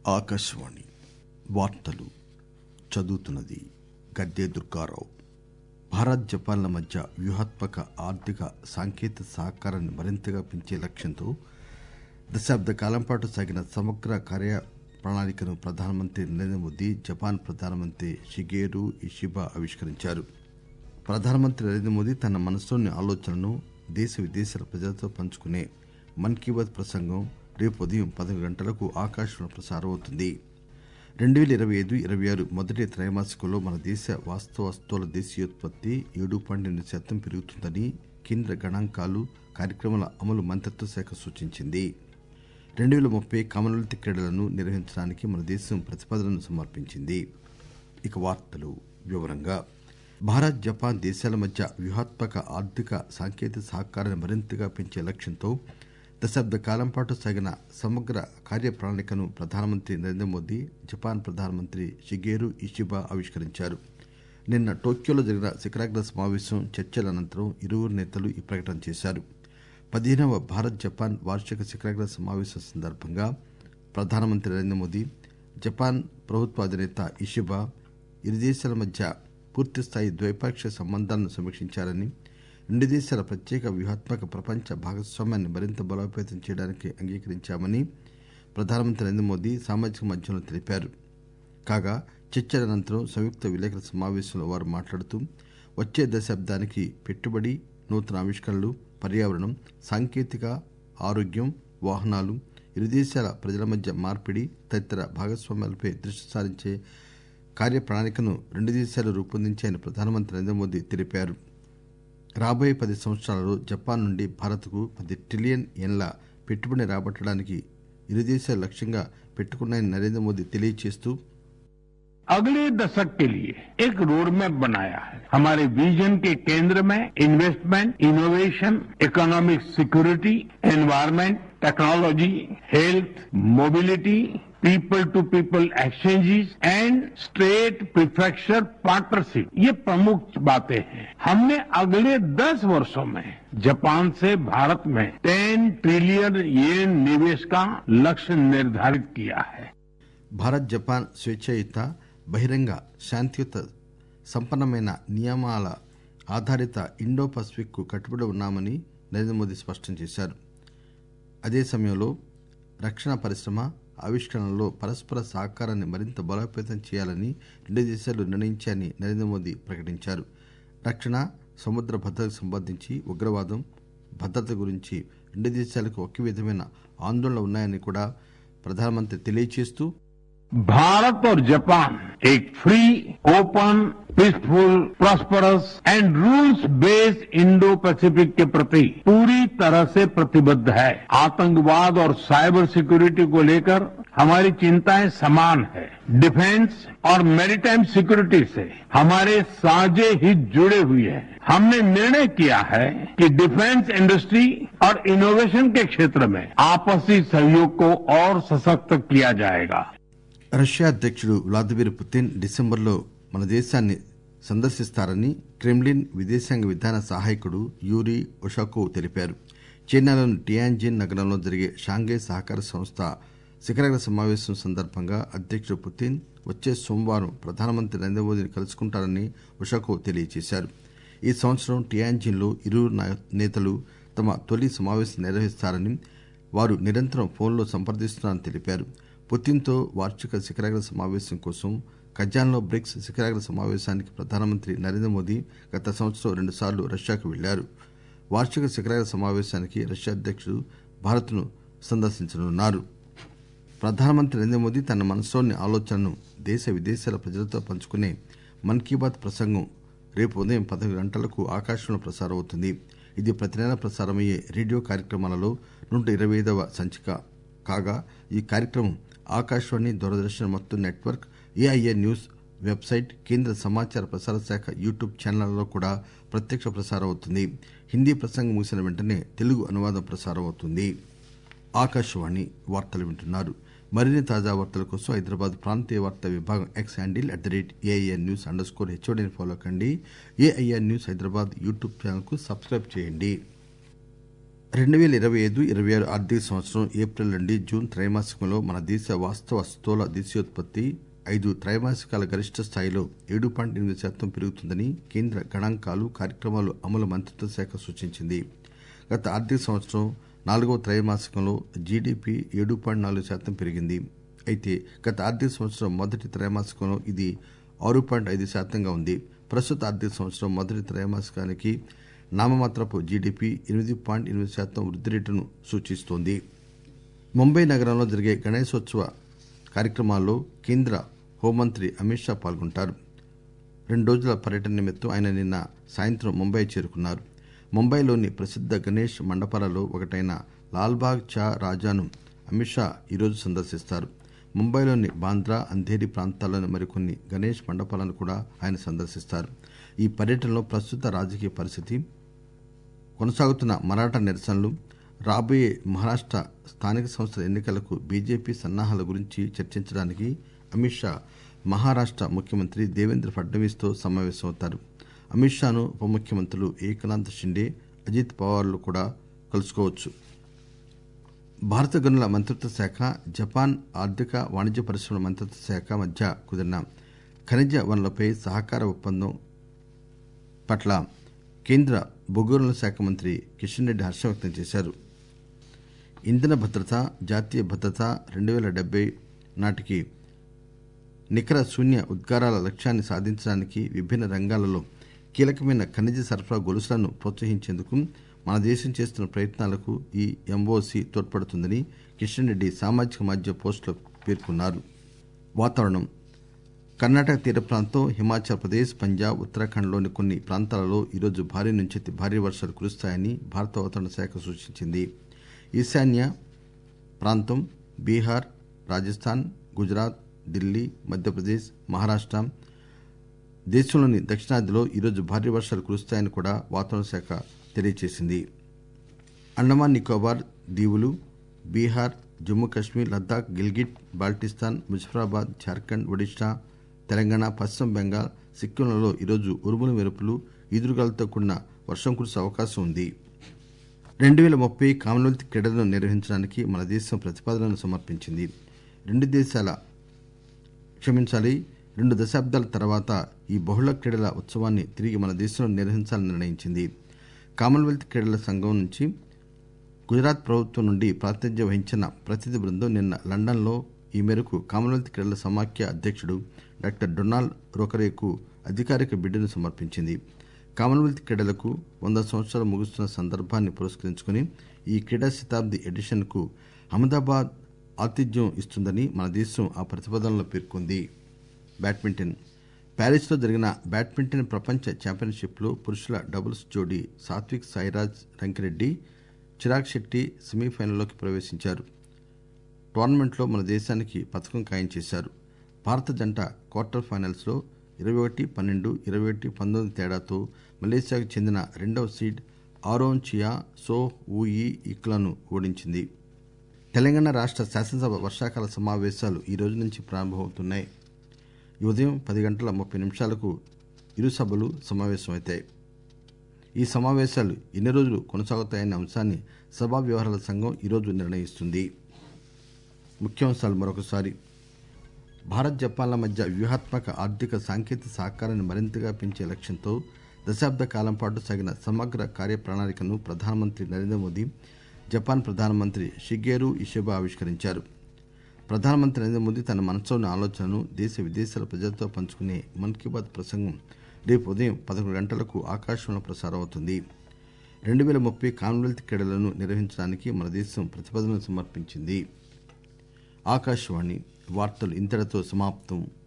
ఆకాశవాణి వార్తలు చదువుతున్నది గద్దె దుర్గారావు భారత్ జపాన్ల మధ్య వ్యూహాత్మక ఆర్థిక సాంకేతిక సహకారాన్ని మరింతగా పెంచే లక్ష్యంతో దశాబ్ద కాలం పాటు సాగిన సమగ్ర కార్య ప్రణాళికను ప్రధానమంత్రి నరేంద్ర మోదీ జపాన్ ప్రధానమంత్రి షిగేరు ఇషిబా ఆవిష్కరించారు ప్రధానమంత్రి నరేంద్ర మోదీ తన మనసులోని ఆలోచనలను దేశ విదేశాల ప్రజలతో పంచుకునే మన్ కీ బాత్ ప్రసంగం రేపు ఉదయం పదకొండు గంటలకు ఆకాశవాణి ప్రసారం అవుతుంది రెండు పేల ఇరవై ఐదు ఇరవై ఆరు మొదటి త్రైమాసికంలో మన దేశ వాస్తవ వస్తువుల దేశీయోత్పత్తి ఏడు పాయింట్ ఎనిమిది శాతం పెరుగుతుందని కేంద్ర గణాంకాలు కార్యక్రమాల అమలు మంత్రిత్వ శాఖ సూచించింది రెండు పేల ముప్పై కామన్వెల్త్ క్రీడలను నిర్వహించడానికి మన దేశం ప్రతిపాదనను సమర్పించింది ఇక వార్తలు వివరంగా భారత్ జపాన్ దేశాల మధ్య వ్యూహాత్మక ఆర్థిక సాంకేతిక సహకారాన్ని మరింతగా పెంచే లక్ష్యంతో దశాబ్ద కాలం పాటు సాగిన సమగ్ర కార్యప్రణాళికను ప్రధానమంత్రి నరేంద్ర మోదీ జపాన్ ప్రధానమంత్రి షిగేరు ఇషిబా ఆవిష్కరించారు నిన్న టోక్యోలో జరిగిన శిఖరాగ్ర సమావేశం చర్చల అనంతరం ఇరువురు నేతలు ఈ ప్రకటన చేశారు పదిహేనవ భారత్ జపాన్ వార్షిక శిఖరాగ్ర సమావేశం సందర్భంగా ప్రధానమంత్రి నరేంద్ర మోదీ జపాన్ ప్రభుత్వ అధినేత ఇషిబా ఇరు దేశాల మధ్య పూర్తిస్థాయి ద్వైపాక్షిక సంబంధాలను సమీక్షించారని రెండు దేశాల ప్రత్యేక వ్యూహాత్మక ప్రపంచ భాగస్వామ్యాన్ని మరింత బలోపేతం చేయడానికి అంగీకరించామని ప్రధానమంత్రి నరేంద్ర మోదీ సామాజిక మాధ్యమంలో తెలిపారు కాగా చర్చల అనంతరం సంయుక్త విలేకరుల సమావేశంలో వారు మాట్లాడుతూ వచ్చే దశాబ్దానికి పెట్టుబడి నూతన ఆవిష్కరణలు పర్యావరణం సాంకేతిక ఆరోగ్యం వాహనాలు ఇరు దేశాల ప్రజల మధ్య మార్పిడి తదితర భాగస్వామ్యాలపై దృష్టి సారించే కార్యప్రణాళికను రెండు దేశాలు రూపొందించాయని ప్రధానమంత్రి నరేంద్ర మోదీ తెలిపారు రాబోయే పది సంవత్సరాలలో జపాన్ నుండి భారత్కు పది ట్రిలియన్ యెన్ల పెట్టుబడి రాబట్టడానికి ఇరు దేశాలు లక్ష్యంగా పెట్టుకున్నాయని నరేంద్ర మోదీ తెలియజేస్తూ अगले दशक के लिए एक रोड मैप बनाया है हमारे विजन के केंद्र में investment innovation economic security environment technology health mobility people to people exchanges and state prefecture partnership ये प्रमुख बातें हैं हमने अगले 10 वर्षों में जापान से भारत में 10 ट्रिलियन येन निवेश का लक्ष्य निर्धारित किया है భారత్ జపాన్ స్వేచ్ఛాయుత బహిరంగ శాంతియుత సంపన్నమైన నియమాల ఆధారిత ఇండో పసిఫిక్ కు కట్టుబడి ఉన్నామని నరేంద్ర మోదీ స్పష్టం చేశారు అదే సమయంలో రక్షణ పరిశ్రమ ఆవిష్కరణలో పరస్పర సహకారాన్ని మరింత బలోపేతం చేయాలని రెండు దేశాలు నిర్ణయించాయని నరేంద్ర మోదీ ప్రకటించారు రక్షణ సముద్ర భద్రతకు సంబంధించి ఉగ్రవాదం భద్రత గురించి రెండు దేశాలకు ఒకే విధమైన ఆందోళనలు ఉన్నాయని కూడా ప్రధానమంత్రి తెలియజేస్తూ भारत और जापान एक free open peaceful prosperous and rules based Indo Pacific के प्रति पूरी तरह से प्रतिबद्ध है आतंकवाद और साइबर सिक्योरिटी को लेकर हमारी चिंताएं समान है डिफेंस और मैरीटाइम सिक्योरिटी से हमारे साझे हित जुड़े हुए हैं हमने निर्णय किया है कि डिफेंस इंडस्ट्री और इनोवेशन के क्षेत्र में आपसी सहयोग को और सशक्त किया जाएगा రష్యా అధ్యక్షుడు వ్లాదిమిర్ పుతిన్ డిసెంబర్లో మన దేశాన్ని సందర్శిస్తారని క్రెమ్లిన్ విదేశాంగ విధాన సహాయకుడు యూరీ ఉషాకోవ్ తెలిపారు చైనాలోని టియాన్జిన్ నగరంలో జరిగే షాంఘై సహకార సంస్థ శిఖరాగ్ర సమావేశం సందర్భంగా అధ్యక్షుడు పుతిన్ వచ్చే సోమవారం ప్రధానమంత్రి నరేంద్ర మోదీని కలుసుకుంటారని ఉషాకోవ్ తెలియజేశారు ఈ సంవత్సరం టియాన్జిన్లో ఇరువురు నేతలు తమ తొలి సమావేశం నిర్వహిస్తారని వారు నిరంతరం ఫోన్లో సంప్రదిస్తున్నారని తెలిపారు పుతిన్తో వార్షిక శిఖరాగ్ర సమావేశం కోసం కజాన్లో బ్రిక్స్ శిఖరాగ్ర సమావేశానికి ప్రధానమంత్రి నరేంద్ర మోదీ గత సంవత్సరం రెండుసార్లు రష్యాకు వెళ్లారు వార్షిక శిఖరాగ్ర సమావేశానికి రష్యా అధ్యక్షుడు భారత్ను సందర్శించనున్నారు ప్రధానమంత్రి నరేంద్ర మోదీ తన మనసులోని ఆలోచనను దేశ విదేశాల ప్రజలతో పంచుకునే మన్ కీ బాత్ ప్రసంగం రేపు ఉదయం పదకొండు గంటలకు ఆకాశంలో ప్రసారం అవుతుంది ఇది ప్రతి నెల ప్రసారమయ్యే రేడియో కార్యక్రమాలలో నూట ఇరవై ఐదవ సంచిక కాగా ఈ కార్యక్రమం ఆకాశవాణి దూరదర్శన్ మొత్తం నెట్వర్క్ ఏఐఎన్ న్యూస్ వెబ్సైట్ కేంద్ర సమాచార ప్రసార శాఖ యూట్యూబ్ ఛానళ్లలో కూడా ప్రత్యక్ష ప్రసారం అవుతుంది హిందీ ప్రసంగం ముగిసిన వెంటనే తెలుగు అనువాదం ప్రసారం అవుతుంది ఆకాశవాణి వార్తలు వింటున్నారు మరిన్ని తాజా వార్తల కోసం హైదరాబాద్ ప్రాంతీయ వార్తా విభాగం X handle at the rate AIR news under score హెచ్ఓడిని ఫాలో కండి AIR news Hyderabad YouTube channel కు సబ్స్క్రైబ్ చేయండి రెండు వేల ఇరవై ఐదు ఇరవై ఆరు ఆర్థిక సంవత్సరం ఏప్రిల్ నుండి జూన్ త్రైమాసికంలో మన దేశ వాస్తవ స్థూల దేశీయోత్పత్తి ఐదు త్రైమాసికాల గరిష్ట స్థాయిలో ఏడు పాయింట్ ఎనిమిది శాతం పెరుగుతుందని కేంద్ర గణాంకాలు కార్యక్రమాలు అమలు మంత్రిత్వ శాఖ సూచించింది గత ఆర్థిక సంవత్సరం నాలుగవ త్రైమాసికంలో జీడీపీ ఏడు పాయింట్ నాలుగు శాతం పెరిగింది అయితే గత ఆర్థిక సంవత్సరం మొదటి త్రైమాసికంలో ఇది ఆరు పాయింట్ ఐదు శాతంగా ఉంది ప్రస్తుత ఆర్థిక సంవత్సరం మొదటి త్రైమాసికానికి నామమాత్రపు జీడీపీ ఎనిమిది పాయింట్ ఎనిమిది శాతం వృద్ధి రేటును సూచిస్తోంది ముంబై నగరంలో జరిగే గణేశోత్సవ కార్యక్రమాల్లో కేంద్ర హోంమంత్రి అమిత్ షా పాల్గొంటారు రెండు రోజుల పర్యటన నిమిత్తం ఆయన నిన్న సాయంత్రం ముంబై చేరుకున్నారు ముంబైలోని ప్రసిద్ధ గణేష్ మండపాలలో ఒకటైన లాల్బాగ్ చా రాజాను అమిత్ షా ఈరోజు సందర్శిస్తారు ముంబైలోని బాంద్రా అంధేరి ప్రాంతాల్లోని మరికొన్ని గణేష్ మండపాలను కూడా ఆయన సందర్శిస్తారు ఈ పర్యటనలో ప్రస్తుత రాజకీయ పరిస్థితి కొనసాగుతున్న మరాఠా నిరసనలు రాబోయే మహారాష్ట స్థానిక సంస్థల ఎన్నికలకు బీజేపీ సన్నాహాల గురించి చర్చించడానికి అమిత్ షా మహారాష్ట ముఖ్యమంత్రి దేవేంద్ర ఫడ్నవీస్ తో సమావేశమవుతారు అమిత్ షాను ఉప ముఖ్యమంత్రులు ఏకనాథ్ షిండే అజిత్ పవార్లు కూడా కలుసుకోవచ్చు భారత గనుల మంత్రిత్వ శాఖ జపాన్ ఆర్థిక వాణిజ్య పరిశ్రమల మంత్రిత్వ శాఖ మధ్య కుదిరిన ఖనిజ వనరులపై సహకార ఒప్పందం పట్ల కేంద్ర బొగ్గుగనుల శాఖ మంత్రి కిషన్ రెడ్డి హర్షం వ్యక్తం చేశారు ఇంధన భద్రత జాతీయ భద్రత రెండు వేల డెబ్బై నాటికి నికర శూన్య ఉద్గారాల లక్ష్యాన్ని సాధించడానికి విభిన్న రంగాలలో కీలకమైన ఖనిజ సరఫరా గొలుసులను ప్రోత్సహించేందుకు మన దేశం చేస్తున్న ప్రయత్నాలకు ఈ ఎంఓసి తోడ్పడుతుందని కిషన్ రెడ్డి సామాజిక మాధ్యమ పోస్టులో పేర్కొన్నారు వాతావరణం కర్ణాటక తీర ప్రాంతం హిమాచల్ ప్రదేశ్ పంజాబ్ ఉత్తరాఖండ్లోని కొన్ని ప్రాంతాలలో ఈరోజు భారీ నుంచి అతి భారీ వర్షాలు కురుస్తాయని భారత వాతావరణ శాఖ సూచించింది ఈశాన్య ప్రాంతం బీహార్ రాజస్థాన్ గుజరాత్ ఢిల్లీ మధ్యప్రదేశ్ మహారాష్ట దేశంలోని దక్షిణాదిలో ఈరోజు భారీ వర్షాలు కురుస్తాయని కూడా వాతావరణ శాఖ తెలియజేసింది అండమాన్ నికోబార్ దీవులు బీహార్ జమ్మూ కశ్మీర్ లద్దాఖ్ గిల్గిట్ బాల్టిస్తాన్ ముజఫరాబాద్ జార్ఖండ్ ఒడిషా తెలంగాణ పశ్చిమ బెంగాల్ సిక్కింలలో ఈరోజు ఉరుములు మెరుపులు ఈదురుగాలతో కూడిన వర్షం కురిసే అవకాశం ఉంది రెండు వేల ముప్పై కామన్వెల్త్ క్రీడలను నిర్వహించడానికి మన దేశం ప్రతిపాదనను సమర్పించింది రెండు దేశాల క్షమించాలి రెండు దశాబ్దాల తర్వాత ఈ బహుళ క్రీడల ఉత్సవాన్ని తిరిగి మన దేశంలో నిర్వహించాలని నిర్ణయించింది కామన్వెల్త్ క్రీడల సంఘం నుంచి గుజరాత్ ప్రభుత్వం నుండి ప్రాతినిధ్యం వహించిన ప్రతినిధి బృందం నిన్న లండన్లో ఈ మేరకు కామన్వెల్త్ క్రీడల సమాఖ్య అధ్యక్షుడు డాక్టర్ డొనాల్డ్ రోకరేకు అధికారిక బిడ్డను సమర్పించింది కామన్వెల్త్ క్రీడలకు వంద సంవత్సరాలు ముగుస్తున్న సందర్భాన్ని పురస్కరించుకుని ఈ క్రీడా శతాబ్ది ఎడిషన్ కు అహ్మదాబాద్ ఆతిథ్యం ఇస్తుందని మన దేశం ఆ ప్రతిపాదనలో పేర్కొంది బ్యాడ్మింటన్ ప్యారిస్ లో జరిగిన బ్యాడ్మింటన్ ప్రపంచ ఛాంపియన్షిప్ లో పురుషుల డబుల్స్ జోడీ సాత్విక్ సాయిరాజ్ రంకిరెడ్డి చిరాగ్ శెట్టి సెమీఫైనల్లోకి ప్రవేశించారు టోర్నమెంట్లో మన దేశానికి పథకం ఖాయం చేశారు భారత జంట క్వార్టర్ ఫైనల్స్ లో ఇరవై ఒకటి పన్నెండు ఇరవై ఒకటి పంతొమ్మిది తేడాతో మలేసియాకు చెందిన రెండవ seed Aaron Chia Soh Wooi ఇక్లను ఓడించింది తెలంగాణ రాష్ట శాసనసభ వర్షాకాల సమావేశాలు ఈ రోజు నుంచి ప్రారంభమవుతున్నాయి ఈ ఉదయం పది గంటల ముప్పై నిమిషాలకు ఇరు సభలు సమావేశమవుతాయి ఈ సమావేశాలు ఎన్ని రోజులు కొనసాగుతాయనే అంశాన్ని సభా వ్యవహారాల సంఘం ఈరోజు నిర్ణయిస్తుంది ముఖ్యాంశాలు మరొకసారి భారత్ జపాన్ల మధ్య వ్యూహాత్మక ఆర్థిక సాంకేతిక సహకారాన్ని మరింతగా పెంచే లక్ష్యంతో దశాబ్ద కాలం పాటు సాగిన సమగ్ర కార్యప్రణాళికను ప్రధానమంత్రి నరేంద్ర మోదీ జపాన్ ప్రధానమంత్రి షిగేరు ఇషిబా ఆవిష్కరించారు ప్రధానమంత్రి నరేంద్ర మోదీ తన మనసులోని ఆలోచనను దేశ విదేశాల ప్రజలతో పంచుకునే మన్ కీ బాత్ ప్రసంగం రేపు ఉదయం పదకొండు గంటలకు ఆకాశవాణిలో ప్రసారం అవుతుంది రెండు వేల ముప్పై కామన్వెల్త్ క్రీడలను నిర్వహించడానికి మన దేశం ప్రతిపాదనలు సమర్పించింది ఆకాశవాణి వార్తలు ఇంతటితో సమాప్తం